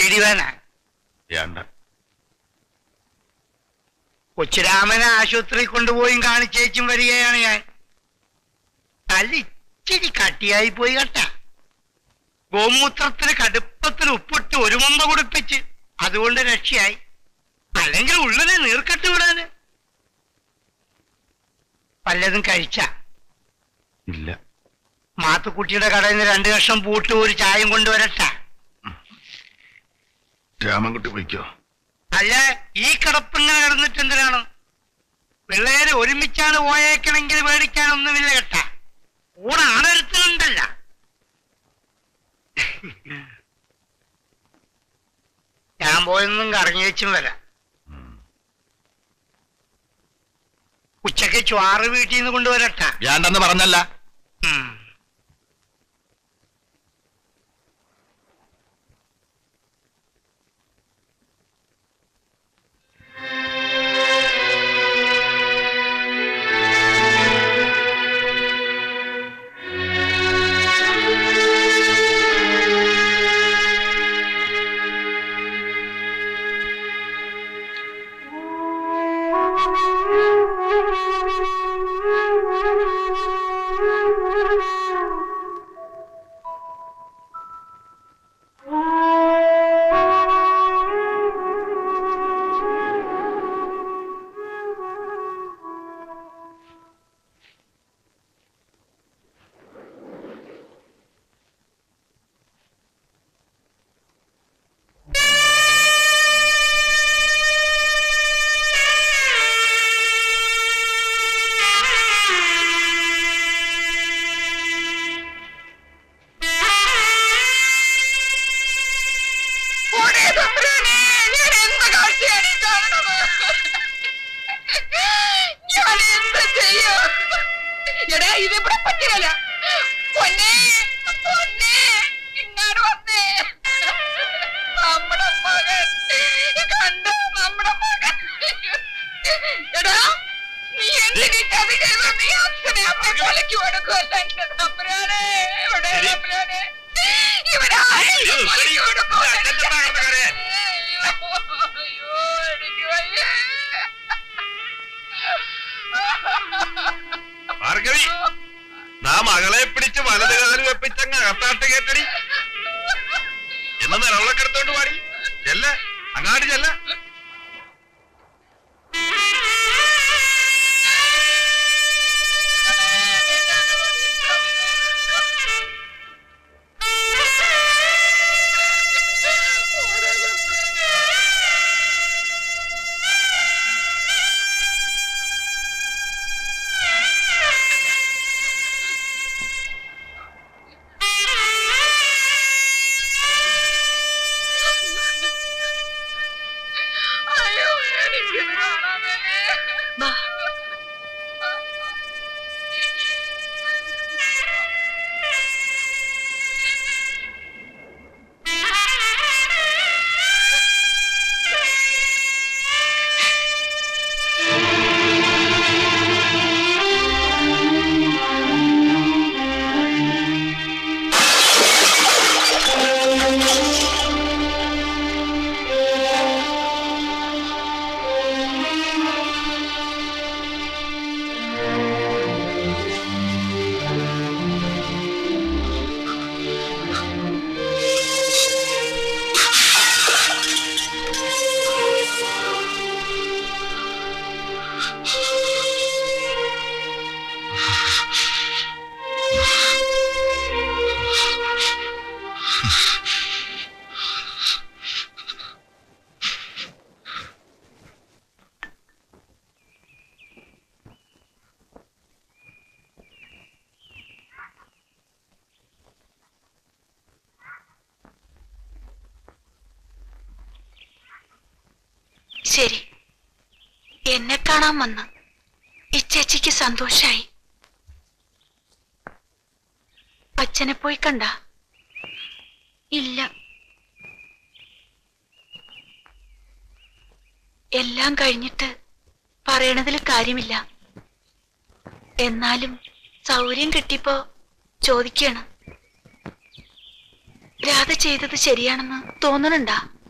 പിടിവേന വേണ്ട കൊച്ചുരാമനെ ആശുപത്രി കൊണ്ടുപോയി കാണിച്ചേച്ചും വരികയാണ് ഞാൻ തല ഇച്ചിരി കട്ടിയായി പോയി കേട്ട ഗോമൂത്രത്തിന് കടുപ്പത്തിന് ഉപ്പിട്ട് ഒരു മുമ്പ് കുടിപ്പിച്ച് അതുകൊണ്ട് രക്ഷയായി അല്ലെങ്കിൽ ഉള്ളിനെ നീർക്കെട്ട് വിടാന് പലതും കഴിച്ച ഇല്ല മാത്തുക്കുട്ടിയുടെ കടയിൽ നിന്ന് രണ്ടു വർഷം പൂട്ട് ഒരു ചായം കൊണ്ടുവരട്ട രാമൻകുട്ടി പോയിക്കോ അല്ല ഈ കിടപ്പിങ്ങനെ കിടന്നിട്ട് എന്തിനാണ് പിള്ളേര് ഒരുമിച്ചാണ് പോയേക്കണെങ്കിൽ മേടിക്കാനൊന്നുമില്ല കേട്ട കൂടെ ആണൊരുത്തനുണ്ടല്ല ഞാൻ പോയൊന്നും കറങ്ങിയേച്ചും വരാം ഉച്ചക്ക് ചോറ് വീട്ടിൽ നിന്ന് കൊണ്ടുവരട്ട വേണ്ടെന്ന് പറഞ്ഞല്ല ഉം. ഓടേ തമ്പുരാനെ, ഞാൻ എന്ത് കാഴ്ചയാണ് ഈ കാണുന്നത്? ഞാൻ എന്ത് ചെയ്യും? എടാ, ഇതിവിടെ പറ്റുകയില്ല. പൊന്നേ, പൊന്നേ, ഇങ്ങോട്ട് വന്നേ. നമ്മുടെ മകൻ, കണ്ടോ നമ്മുടെ മകൻ? എടാ, നീ എന്തിനീ ചതി ചെയ്തു? നീ അച്ഛനെ അമ്മയെ കൊലയ്ക്ക് കൊടുക്കുമല്ലോ എന്റെ തമ്പുരാനെ. എവിടെ തമ്പുരാനെ? ഇവരാരെയും കൊലയ്ക്ക് കൊടുക്കുമോ? ഭാർഗവി നാം മകളെ പിടിച്ച് വലത് കാല് വെപ്പിച്ചങ്ങ് അകത്താട്ട് കേട്ടടി എന്ന് നിലവിളക്കെടുത്തോണ്ട് പാടി ചെല്ല അങ്ങാടി ചെല്ല അയ്യോ എനിക്കിത് കാണാമേ ശരി എന്നെ കാണാൻ വന്ന് ഇച്ചേച്ചിക്ക് സന്തോഷായി അച്ഛനെ പോയി കണ്ട ഇല്ല എല്ലാം കഴിഞ്ഞിട്ട് പറയണതിൽ കാര്യമില്ല എന്നാലും സൗകര്യം കിട്ടിയപ്പോ ചോദിക്കണം രാധ ചെയ്തത് ശരിയാണെന്ന് തോന്നണുണ്ടാ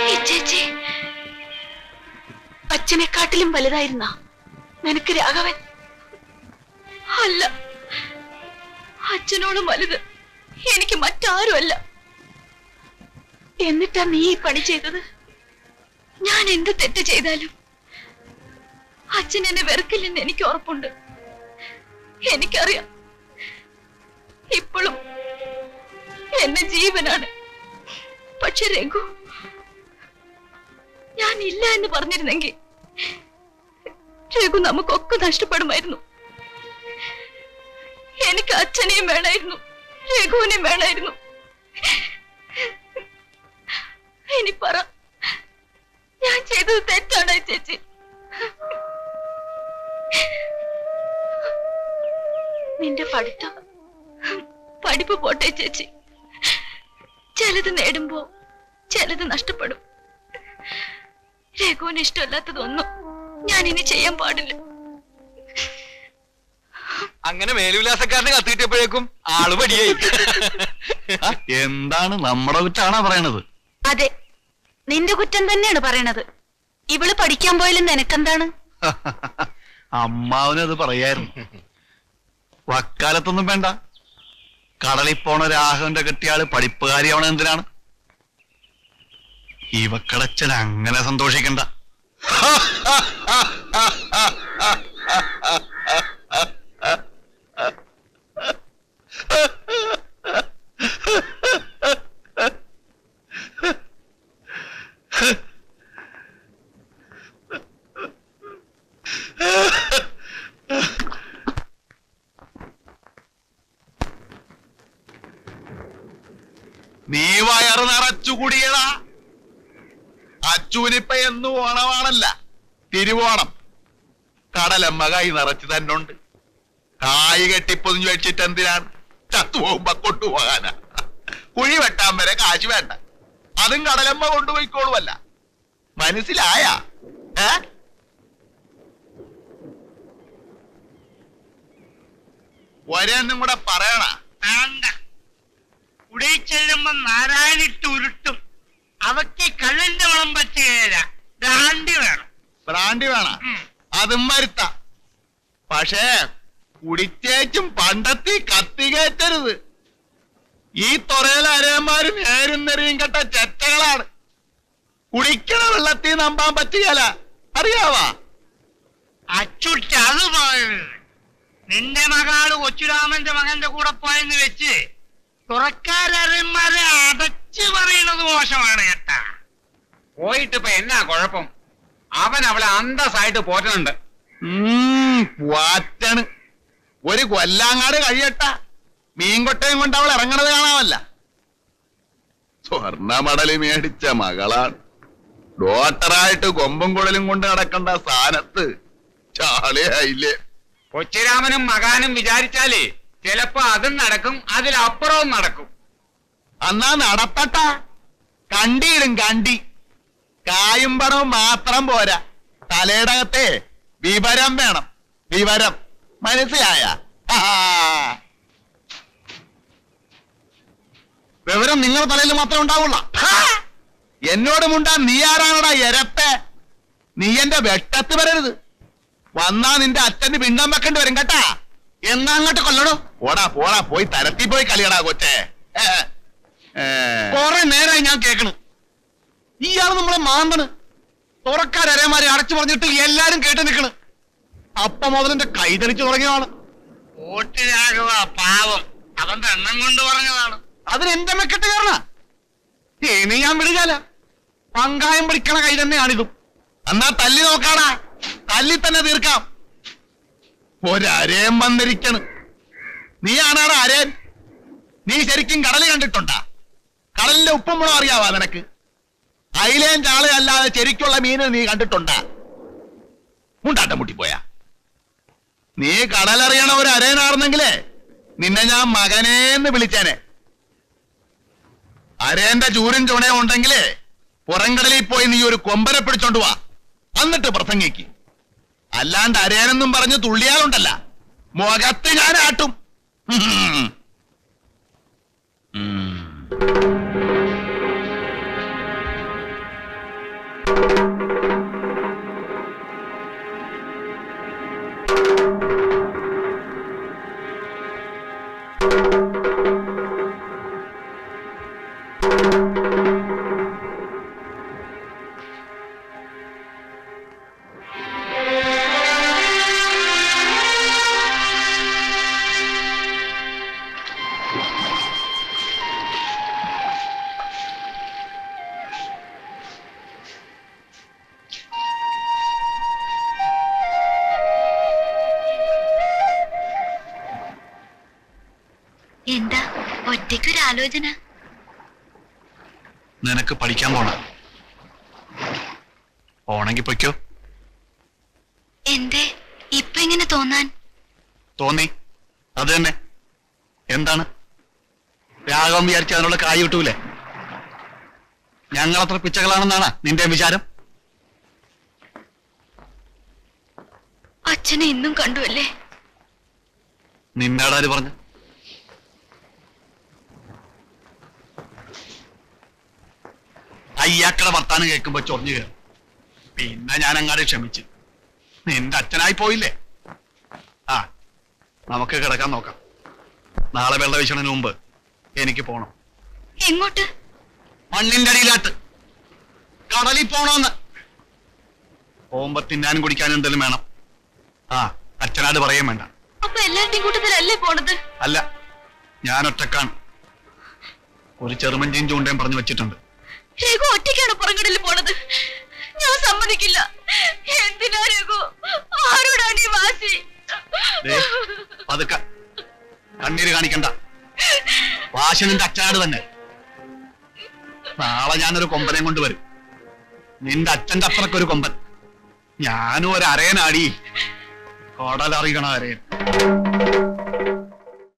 ഈ ചേച്ചി അച്ഛനെക്കാട്ടിലും വലുതായിരുന്ന നിനക്ക് രാഘവൻ അല്ല അച്ഛനോളം വലുത് എനിക്ക് മറ്റാരുമല്ല എന്നിട്ടാ നീ ഈ പണി ചെയ്തത് ഞാൻ എന്ത് തെറ്റ് ചെയ്താലും അച്ഛൻ എന്നെ വെറുക്കില്ലെന്ന് എനിക്ക് ഉറപ്പുണ്ട് എനിക്കറിയാം ഇപ്പോഴും എന്റെ ജീവനാണ് പക്ഷെ രഘു ഞാൻ ഇല്ല എന്ന് പറഞ്ഞിരുന്നെങ്കിൽ രഘു നമുക്കൊക്കെ നഷ്ടപ്പെടുമായിരുന്നു എനിക്ക് അച്ഛനെയും വേണമായിരുന്നു രഘുവിനെയും വേണമായിരുന്നു ഇനി പറ ഞാൻ ചെയ്തത് തെറ്റാണോ ചേച്ചി നിന്റെ പഠിത്തം പഠിപ്പ് പോട്ടെ ചേച്ചി ചിലത് നേടുമ്പോ ചിലത് നഷ്ടപ്പെടും രഘുവിന് ഇഷ്ടമല്ലാത്തതൊന്നും ഞാൻ ഇനി ചെയ്യാൻ പാടില്ല അങ്ങനെ മേലുവിലാസക്കാരന് കത്തിക്കിട്ടിയപ്പോഴേക്കും ആള് പടിയായി ആ, എന്താണ് നമ്മുടെ കുറ്റാണോ പറയണത് അതെ നിന്റെ കുറ്റം തന്നെയാണ് പറയണത് ഇവള് പഠിക്കാൻ പോയാലും നിനക്കെന്താണ് അമ്മാവനത് പറയായിരുന്നു വക്കാലത്തൊന്നും വേണ്ട കടലിൽ പോണ രാഘവന്റെ കെട്ടിയാള് പഠിപ്പുകാരിയാവണ എന്തിനാണ് ഇവക്കടച്ചൻ അങ്ങനെ സന്തോഷിക്കണ്ട നീ വയറ് നിറച്ചു കുടിയടാ അച്ചുവിനിപ്പ എന്നു ഓണമാണല്ല തിരുവോണം കടലമ്മ കൈ നിറച്ച് തന്നുണ്ട് കായ് കെട്ടിപ്പൊതിഞ്ഞു വെച്ചിട്ട് എന്തിനാണ് ചത്തുപോകുമ്പോ കൊണ്ടുപോകാനാ കുഴി വെട്ടാൻ വരെ കാശ് വേണ്ട അതും കടലമ്മ കൊണ്ടുപോയിക്കോളുമല്ല മനസ്സിലായ ഏ ഒരെന്നും കൂടെ പറയണ വേണ്ട ഉടയിൽ ചെല്ലുമ്പോ നാരായണിട്ട് ഉരുട്ടും അവക്ക് കള്ളിന്റെ വളം പറ്റുകയില്ല ഗാന്ധി വേണം ബ്രാൻഡി വേണ ഉം. അതും വരുത്ത പക്ഷേ കുടിച്ചേച്ചും പണ്ടത്തി കത്തി കയറ്റരുത് ഈ തൊറയിലെ അരയന്മാര് നേരും നെറിയും കെട്ട ചെറ്റകളാണ് കുടിക്കണ വെള്ളത്തിൽ നമ്പാൻ പറ്റുകയല്ല അറിയാവാ അച്ചുട്ടി അത് പോയത് നിന്റെ മകാള് കൊച്ചുരാമന്റെ മകന്റെ കൂടെ പോയെന്ന് വെച്ച് തുറക്കാരന്മാരെ അടച്ചു പറയണത് മോശമാണ് കേട്ടാ പോയിട്ട് ഇപ്പൊ എന്നാ കുഴപ്പം അവൻ അവളെ അന്തസ്സായിട്ട് പോറ്റുന്നുണ്ട് ഉം, വാറ്റാണ് ഒരു കൊല്ലാങ്ങാട് കഴിയട്ട മീൻകൊട്ടയും കൊണ്ട് അവൾ ഇറങ്ങണത് കാണാമല്ല സ്വർണ്ണമടല് മേടിച്ച മകളാണ് ഡോക്ടറായിട്ട് കൊമ്പും കുഴലും കൊണ്ട് നടക്കേണ്ട സ്ഥാനത്ത് ചാളിയായില്ലേ കൊച്ചിരാമനും മകാനും വിചാരിച്ചാലേ ചിലപ്പോ അതും നടക്കും അതിലപ്പുറവും നടക്കും അന്നാ നടത്തട്ട കണ്ടിയിടും കണ്ടി കായും പണവും മാത്രം പോരാ തലയിടകത്തെ വിവരം വേണം വിവരം മനസ്സിലായ വിവരം നിങ്ങളുടെ തലയിൽ മാത്രമേ ഉണ്ടാവുള്ള എന്നോട് മുണ്ടാ നീ ആരാണടാ എരപ്പേ നീ എന്റെ വെട്ടത്ത് വരരുത് വന്നാ നിന്റെ അച്ഛന് പിണ്ണം വെക്കേണ്ടി വരും കേട്ടാ എന്നാ അങ്ങോട്ട് കൊല്ലടോ പോടാ പോടാ പോയി തരത്തി പോയി കളിയടാ കൊച്ചേ കൊറേ നേരമായി ഞാൻ കേക്കണ് ഇയാള് നമ്മളെ മാന്തണ് തുറക്കാരമാരെ അടച്ചു പറഞ്ഞിട്ട് എല്ലാരും കേട്ട് നിക്കണ് അപ്പ മുതലിന്റെ കൈതളിച്ചു തുടങ്ങിയതാണ് ഓട്ട് രാഘവ പാവം അവൻ എണ്ണം കൊണ്ട് പറഞ്ഞതാണ് അതിന് എന്റെ മെക്കെട്ട് കയറണ ഇനി ഞാൻ വിടുകല പങ്കായം പിടിക്കണ കൈ തന്നെയാണിതും എന്നാ തല്ലി നോക്കാടാ തല്ലി തന്നെ തീർക്കാം ഒരരേം വന്നിരിക്കണ് നീ ആണാടാ അരേൻ നീ ശരിക്കും കടല് കണ്ടിട്ടുണ്ടാ കടലിന്റെ ഉപ്പുമ്പുളം അറിയാവാ നിനക്ക് അയിലേം ചാളയും അല്ലാതെ ശരിക്കുള്ള മീന് നീ കണ്ടിട്ടുണ്ടാ മുണ്ടാട്ടം മുട്ടിപ്പോയാ നീ കടലറിയണ ഒരു അരേനാർന്നെങ്കിലേ നിന്നെ ഞാൻ മകനേന്ന് വിളിച്ചേനെ അരേന്റെ ചൂരും ചുണയും ഉണ്ടെങ്കിലേ പുറംകടലിൽ പോയി നീ ഒരു കൊമ്പനെ പിടിച്ചോണ്ട് വാ എന്നിട്ട് പ്രസംഗിക്ക് അല്ലാണ്ട് അരേനെന്നും പറഞ്ഞ് തുള്ളിയാലുണ്ടല്ല മുഖത്ത് ഞാൻ ആട്ടും ഉം. ഉം. എന്താ ഒറ്റയ്ക്കൊരാലോചന നിനക്ക് പഠിക്കാൻ പോണ പോണെങ്കി പൊയ്ക്കോ എന്തേ ഇപ്പൊ ഇങ്ങനെ തോന്നാൻ തോന്നി അത് തന്നെ എന്താണ് രാഘവൻ വിചാരിച്ച അതിനുള്ള കായ് കിട്ടൂലേ ഞങ്ങളത്ര പിച്ചകളാണെന്നാണ് നിന്റെ വിചാരം അച്ഛനെ ഇന്നും കണ്ടുവല്ലേ നിന്നേടാര് പറഞ്ഞു അയ്യാക്കളെ വർത്താനം കേൾക്കുമ്പോ ചൊറിഞ്ഞു കയറും പിന്നെ ഞാൻ അങ്ങാട് ക്ഷമിച്ചു നിന്റെ അച്ഛനായി പോയില്ലേ ആ നമുക്ക് കിടക്കാൻ നോക്കാം നാളെ വെള്ള വീശണതിന് മുമ്പ് എനിക്ക് പോണം എങ്ങോട്ട് മണ്ണിന്റെ അടിയിലാട്ട് കടലിൽ പോണോന്ന് പോകുമ്പോ തിന്നാനും കുടിക്കാനും എന്തെങ്കിലും വേണം ആ അച്ഛനാട് പറയും വേണ്ട അപ്പൊ എല്ലാവരുടെയും കൂട്ടത്തിലല്ലേ പോണത് അല്ല ഞാൻ ഒറ്റക്കാണ് ഒരു ചെറുമഞ്ചിയും ചൂണ്ടയും പറഞ്ഞു വെച്ചിട്ടുണ്ട് രഘു ഒറ്റയ്ക്കാണ് പുറംകടലിൽ പോണത് ഞാൻ സമ്മതിക്കില്ല എന്തിനാ രഘു ആരോടാണ് ഈ വാശി ദേ, പതുക്കെ കണ്ണീര് കാണിക്കണ്ട വാശി നിന്റെ അച്ഛനാട് തന്നെ നാളെ ഞാനൊരു കൊമ്പനെ കൊണ്ടുവരും നിന്റെ അച്ഛന്റെ അപ്പുറക്കൊരു കൊമ്പൻ ഞാനും ഒരു അരയനാടി കടലറിയണ അരയൻ